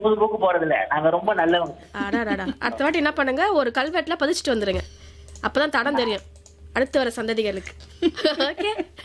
பொழுதுபோக்கு போறது இல்ல நாங்க ரொம்ப நல்லவங்க அடாடாடா அடுத்த வாட்டி என்ன பண்ணுங்க ஒரு கல்வெட்டுல பதிச்சுட்டு வந்துருங்க அப்பதான் தடம் தெரியும் அடுத்து வர சந்ததிகளுக்கு okay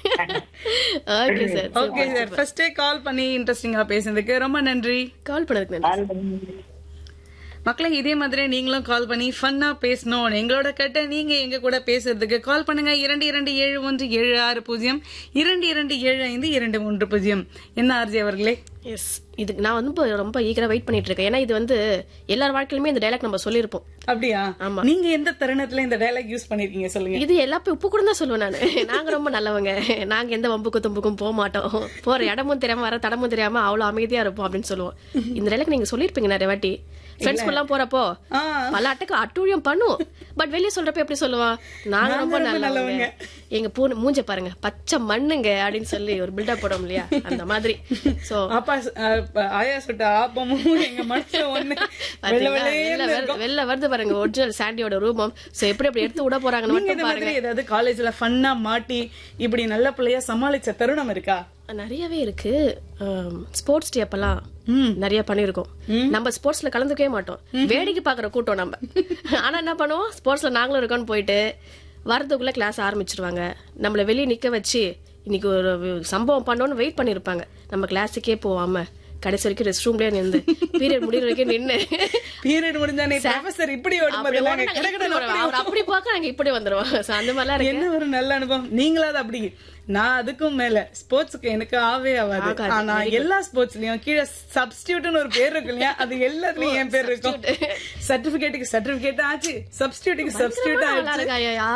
okay sir okay sir ஃபர்ஸ்டே கால் பண்ணி இன்ட்ரெஸ்டிங்கா பேசுனதுக்கு ரொம்ப நன்றி கால் பண்ணதுக்கு நன்றி மக்களே இதே மாதிரி நீங்களும் கால் பண்ணி ஃபன்னா பேசணும் எங்களோட கட்ட நீங்க எங்க கூட பேசுறதுக்கு கால் பண்ணுங்க இரண்டு இரண்டு ஏழு ஒன்று ஏழு ஆறு பூஜ்ஜியம் இரண்டு இரண்டு ஏழு ஐந்து இரண்டு மூன்று பூஜ்ஜியம் என்ன ஆர்ஜி அவர்களே எஸ் இதுக்கு நான் வந்து இப்போ ரொம்ப ஈகரா வெயிட் பண்ணிட்டு இருக்கேன் ஏன்னா இது வந்து எல்லார் வாழ்க்கையிலுமே இந்த டைலாக் நம்ம சொல்லியிருப்போம் அப்படியா ஆமா. நீங்க எந்த தருணத்துல இந்த டயலாக் யூஸ் பண்ணிருக்கீங்க சொல்லுங்க இது எல்லாத்தையும் உப்பு கூட தான் சொல்லுவேன் நான் நாங்க ரொம்ப நல்லவங்க நாங்க எந்த வம்புக்கும் தும்புக்கும் போக மாட்டோம் போற இடமும் தெரியாம வர தடமும் தெரியாம அவ்வளவு அமைதியா இருப்போம் அப்படின்னு சொல்லுவோம் இந்த டைலாக் நீங்க சொல்லிருப்பீங்க நிறைய வாட்டி ஃப்ரெண்ட்ஸ் எல்லாம் போறப்போ ஆ. பல அட்டுக்கு அட்டூழியம் பண்ணுவோம் பட் வெளியே சொல்றப்ப எப்படி சொல்லுவான் நாங்க ரொம்ப நல்லவங்க எங்க பூ மூஞ்ச பாருங்க பச்சை மண்ணுங்க அப்படின்னு சொல்லி ஒரு பில்டப் போடும் இல்லையா அந்த மாதிரி சோ அப்பா அஹ், ப- ஆயா சுட்ட ஆப்பமும் எங்க மனசுல ஒண்ணு வெள்ளை பாத்தீங்களா? வெள்ளையேன்னு வெளில வருது- வெளில வருது பாருங்க ஒரிஜினல் சாண்டியோட ரூபம் சோ எப்படி எப்படி எடுத்து விட போறாங்கன்னு நீங்க மட்டும் இந்த பாருங்க மாதிரி ஏதாவது காலேஜ்ல ஃபன்னா மாட்டி இப்படி நல்ல பிள்ளையா சமாளிச்ச தருணம் இருக்கா நிறையவே இருக்கு ஸ்போர்ட்ஸ் டே அப்பெல்லாம் ம். நிறைய பண்ணிருக்கோம் நம்ம ஸ்போர்ட்ஸ்ல கலந்துக்கவே மாட்டோம் வேடிக்கை பாக்குற கூட்டம் நம்ம ஆனா என்ன பண்ணுவோம் ஸ்போர்ட்ஸ்ல நாங்களும் இருக்கோம்னு போயிட்டு வரதுக்குள்ள கிளாஸ் ஆரம்பிச்சிருவாங்க நம்மள வெளியே நிக்க வச்சு இன்னைக்கு ஒரு வி- சம்பவம் பண்ணோம்னு வெயிட் பண்ணிருப்பாங்க நம்ம கிளாஸுக்கே போவாம கடைசி வரைக்கும் ரெஸ்ட் ரூம்லயே நின்று பீரியட் முடிகிற வரைக்கும் நின்று பீரியட் முடிஞ்சானே ப்ரொஃபசர் இப்படி ஓடும் அப்படி போது ஓட நாங்க இப்படி வருவோம். அவர் அப்படி பார்க்க நாங்க இப்படி வந்துருவோம் So, அந்த மாதிரிலாம் இருக்கு என்ன ஒரு நல்ல அனுபவம் நீங்களாவது அப்படி நான் அதுக்கும் மேல ஸ்போர்ட்ஸ்க்கு எனக்கு ஆவே ஆகாது ஆகாது. ஆனா எல்லா ஸ்போர்ட்ஸ்லயும் கீழே சப்ஸ்டியூட்னு ஒரு பேர் இருக்கு இல்லையா அது எல்லாத்துலயும் என் பேர் இருக்கும் சர்டிபிகேட்டுக்கு சர்டிபிகேட் ஆச்சு சப்ஸ்டியூட்டுக்கு சப்ஸ்டியூட் நல்லா ஆச்சு இருக்காயா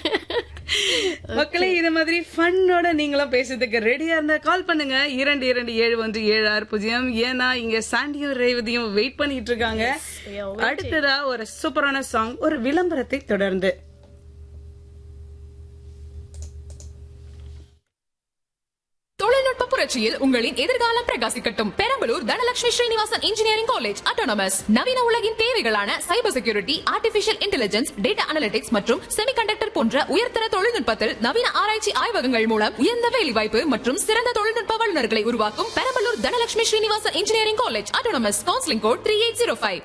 மக்களே இது மாதிரி ஃபன்னோட நீங்களும் பேசுறதுக்கு ரெடியா இருந்தா கால் பண்ணுங்க இரண்டு இரண்டு ஏழு ஒன்று ஏழு ஆறு பூஜ்ஜியம் ஏன்னா இங்க சாண்டியும் ரேவதியும் வெயிட் பண்ணிட்டு இருக்காங்க we are அடுத்ததா ஒரு சூப்பரான சாங் ஒரு விளம்பரத்தை தொடர்ந்து தொழில்நுட்ப புரட்சியில் உங்களின் எதிர்காலம் பிரகாசிக்கட்டும் Perambalur Dhanalakshmi Srinivasan engineering college autonomous நவீன உலகின் தேவைகளான cyber security artificial intelligence data analytics மற்றும் செமிகண்டக்டர் போன்ற உயர்தர தொழில்நுட்பத்தில் நவீன ஆராய்ச்சி ஆய்வகங்கள் மூலம் உயர்ந்த வேலைவாய்ப்பு மற்றும் சிறந்த தொழில்நுட்ப வல்லுநர்களை உருவாக்கும் Perambalur Dhanalakshmi Srinivasan engineering college autonomous counselling code three eight zero five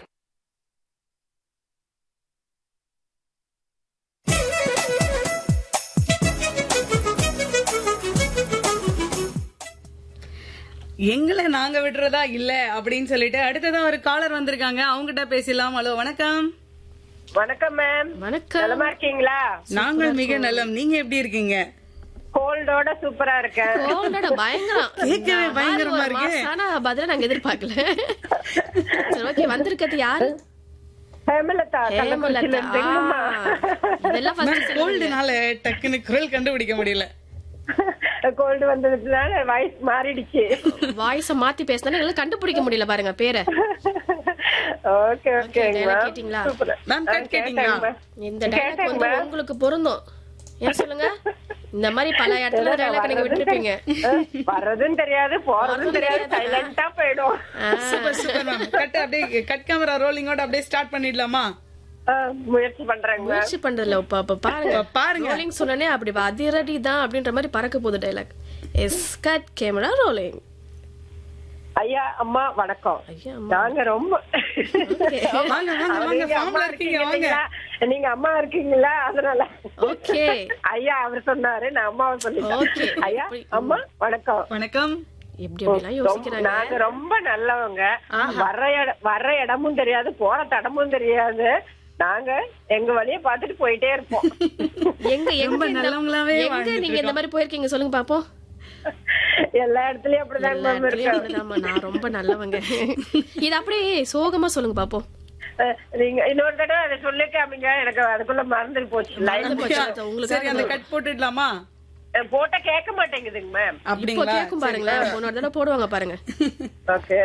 எங்களை நாங்க விடுறதா இல்ல அப்படின்னு சொல்லிட்டு அடுத்ததா ஒரு காலர் வந்திருக்காங்க அவங்ககிட்ட பேசலாம் ஹலோ வணக்கம் வணக்கம் மேம் வணக்கம் நலமா இருக்கீங்களா நாங்கள் மிக நலம் நீங்க எப்படி இருக்கீங்க கோல்டோட சூப்பரா இருக்கேன் கோல்டோட பயங்கரம் கேட்கவே பயங்கரமா ஒரு இருக்கு. மாசான பதில நாங்க எதிர்பார்க்கல சரி ஓகே வந்திருக்கிறது யாரு ஹேமலதா கள்ளக்குறிச்சியில ஹேமலதா. இருந்து எங்கம்மா? ஆ, இதெல்லாம் first சொல்லுங்க. கோல்டுனால டக்குன்னு குரல் கண்டுபிடிக்க முடியல கோல்டு வந்ததுனால வாய்ஸ் மாறிடுச்சு வாய்ஸ மாத்தி பேசினா எங்களுக்கு கண்டுபிடிக்க முடியல பாருங்க பேரை ஓகே ஓகேங்க dialogue கேட்டீங்களா? மேம் கேட்டீங்களா இந்த டைலாக் வந்து உங்களுக்கு பொருந்தும் ஏன் சொல்லுங்க இந்த மாதிரி பல இடத்துல டைலாக் நீங்க விட்டுருப்பீங்க வர்றதும் தெரியாது போறதும் தெரியாது சைலண்டா போயிடும் சூப்பர் சூப்பர் மேம் கட் அப்படியே கட் கேமரா ரோலிங்கோட அப்படியே ஸ்டார்ட் பண்ணிடலாமா ஆ, முயற்சி பண்றேங்க மேம் முயற்சி பண்றதுல இப்ப இப்ப பாருங்க இப்ப பாருங்க. ரோலிங் சொன்னனே அப்படி அதிரடி தான் அப்படின்ற மாதிரி பறக்க போகுது dialogue yes cut camera rolling ஐயா அம்மா வணக்கம் ஐயா, அம்மா. நாங்க ரொம்ப வாங்க வாங்க வாங்க நீங்க ஃபார்ம்ல அம்மா இருக்கீங்க வாங்க இருக்கீங்களா நீங்க அம்மா இருக்கீங்களா அதனால ஓகே ஐயா அவர் சொன்னாரு நான் அம்மாவை Okay. சொல்லிட்டேன் ஐயா அம்மா வணக்கம் வணக்கம் எப்படி எப்படிலாம் யோசிக்கிறாங்க நாங்க ரொம்ப நல்லவங்க வர்ற இட- வர்ற இடமும் தெரியாது போற தடமும் தெரியாது நாங்க எங்க வழிய பாத்துட்டு போயிட்டே இருப்போம் எங்க எங்க ரொம்ப இந்த- நல்லவங்களாவே எங்க வாழ்ந்துட்டு நீங்க இந்த மாதிரி போயிருக்கீங்க சொல்லுங்க பாப்போம் எல்லா இடத்துலயும் அப்படிதான் எல்லா மேம் இடத்துலயும் இருக்கேன் அப்படிதாம்மா, நான் ரொம்ப நல்லவங்க இது அப்படியே சோகமா சொல்லுங்க பாப்போம் அஹ், நீங்க இன்னொரு தடவை அதை சொல்லிருக்காமீங்க எனக்கு அதுக்குள்ள மறந்துட்டு போச்சு லைன் மறந்து போச்சு. அது உங்களுக்கு சரி அந்த கட் போட்டுடலாமா போட்டா கேட்க மாட்டேங்குதுங்க மேம் இப்போ அப்படிங்களா கேக்கும் பாருங்களேன் முன்னொரு தடவை போடுவாங்க பாருங்க ஓகே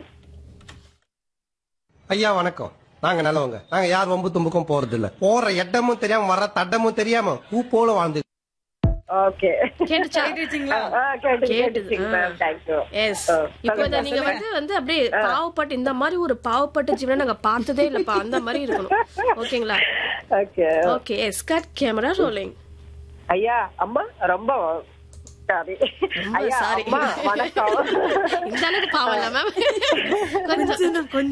ஐயா வணக்கம் நாங்க நல்லவங்க நாங்க யார் வம்பு தும்புக்கும் போறது இல்ல போற இடமும் தெரியாம வர தடமும் தெரியாம பூ போல வாழ்ந்து ஓகே கேட்டுச்சா கேட்டுச்சுங்களா கேட்டு கேட்டுது. கேட்டுச்சுங்க ஆ. மேம் தேங்க்யூ எஸ் இப்போ இத நீங்க வந்து வந்து அப்படியே பாவப்பட்டு இந்த மாதிரி ஒரு பாவப்பட்ட ஜீவனை நாங்க பார்த்ததே இல்லப்பா அந்த மாதிரி இருக்கணும் ஓகேங்களா okay okay yes cut camera rolling ஐயா அம்மா ரொம்ப சாரி ரொம்ப ஐயா sorry. அம்மா வணக்கம் இந்த அளவுக்கு பாவம் இல்ல மேம் கொஞ்சம் கொஞ்சம் தான், கொஞ்சம்